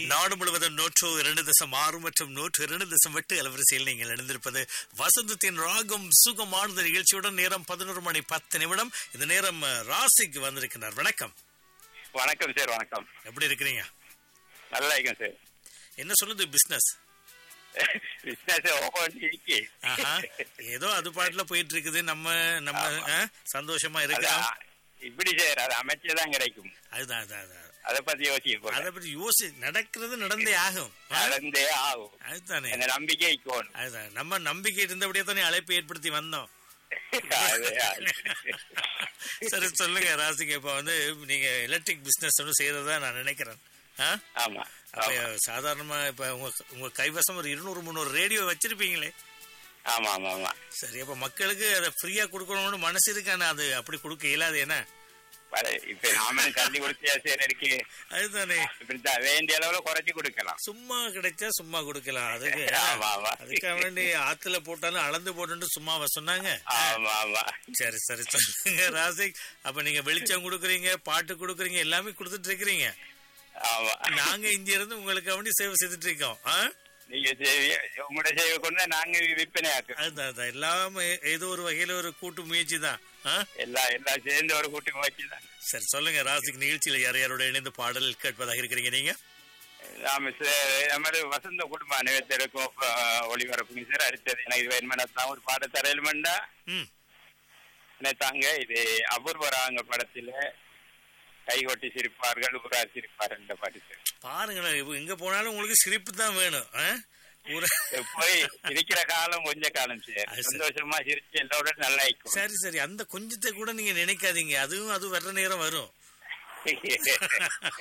நாடு முழுவதும் நூற்று இரண்டு தசம் ஆறு மற்றும் நூற்று இரண்டு தசம் எட்டு அலவரிசையில் நீங்கள் இணைந்திருப்பது வசந்தத்தின் ராகம் சுகமானது நிகழ்ச்சியுடன் நேரம் பதினோரு மணி பத்து நிமிடம் இந்த நேரம் அஹ், ராசிக்கு வந்திருக்கிறார் வணக்கம் வணக்கம் சார் வணக்கம் எப்படி இருக்கிறீங்க நல்லா இருக்கேன் சார் என்ன சொல்லுது பிசினஸ் பிசினஸ் ஓகே இருக்கு ஆஹா ஏதோ அது பாட்டுல போயிட்டு இருக்குது நம்ம நம்ம அஹ், சந்தோஷமா இருக்கலாம் அதான், இப்படி சார் அது அமைச்சதான் கிடைக்கும் அதுதான் அதுதான் அதுதான். அதை பத்தி யோசிக்க அதை பத்தி யோசி நடக்கிறது நடந்தே ஆகும் ஆ? நடந்தே ஆகும் அதுதானே என்ன நம்பிக்கை இருக்கணும் அதுதான் நம்ம நம்பிக்கை இருந்தபடியே தானே அழைப்பு ஏற்படுத்தி வந்தோம் அது, அது. சரி சொல்லுங்க ராசிக்கு இப்ப வந்து நீங்க எலக்ட்ரிக் பிசினஸ் ஒன்று செய்யறதா நான் நினைக்கிறேன் ஆ? ஆமா அப்ப ஆமா. சாதாரணமா இப்ப உங்க உங்க கைவசம் ஒரு இருநூறு முந்நூறு ரேடியோ வச்சிருப்பீங்களே ஆமா ஆமா ஆமா சரி அப்ப மக்களுக்கு அதை ஃப்ரீயா கொடுக்கணும்னு மனசு இருக்கானே அது அப்படி கொடுக்க இயலாது என்ன பர- இப்ப நாம தள்ளி கொடுத்தியா சார் இருக்கு அதுதானே இப்படித்தான் வேண்டிய அளவுல குறைச்சு கொடுக்கலாம் சும்மா கிடைச்சா சும்மா கொடுக்கலாம் அதுக்கு ஆமா ஆமா அதுக்காக வேண்டி ஆத்துல போட்டாலும் அளந்து போட்டுட்டு சும்மாவா சொன்னாங்க ஆமா ஆமா சரி சரி சொல்லுங்க ராசிக் அப்ப நீங்க வெளிச்சம் கொடுக்குறீங்க பாட்டு கொடுக்குறீங்க எல்லாமே கொடுத்துட்டு இருக்கிறீங்க ஆமா நாங்க இங்க இருந்து உங்களுக்கு வேண்டி சேவை செய்துட்டு இருக்கோம் ஆ? நீங்க சேவை உங்களோட சேவை கொண்டு நாங்க விற்பனை ஆக்குறோம் அதுதான் அதுதான் எல்லாமே ஏதோ ஒரு வகையில ஒரு கூட்டு முயற்சி தான் ஆ? எல்லாம் எல்லாம் சேர்ந்து ஒரு கூட்டி வச்சுதான் சரி சொல்லுங்க ராசிக் நிகழ்ச்சியில யார் யாரோட இணைந்து பாடல் கேட்பதாக இருக்கிறீங்க நீங்க நாம ச- நமது வசந்த குடும்ப அனைவத்திற்கும் அஹ், ஒளிபரப்புங்க சார் அடுத்தது எனக்கு வேணுமென்னா ஒரு பாட தரையிலுமெண்டா ம் நினைத்தாங்க இது அபூர்வராங்க படத்துல கைகொட்டி சிரிப்பார்கள் ஊரா சிரிப்பார் என்ற பாட்டு சார் பாருங்களேன் இப்ப எங்க போனாலும் உங்களுக்கு சிரிப்பு தான் வேணும் ஆ? ஊர- போய் இருக்கிற காலம் கொஞ்ச காலம் சார் அது சரி. சந்தோஷமா சிரிச்சு எல்லோட நல்லா இருக்கும் சரி சரி அந்த கொஞ்சத்தை கூட நீங்க நினைக்காதீங்க அதுவும் அது வர்ற நேரம் வரும்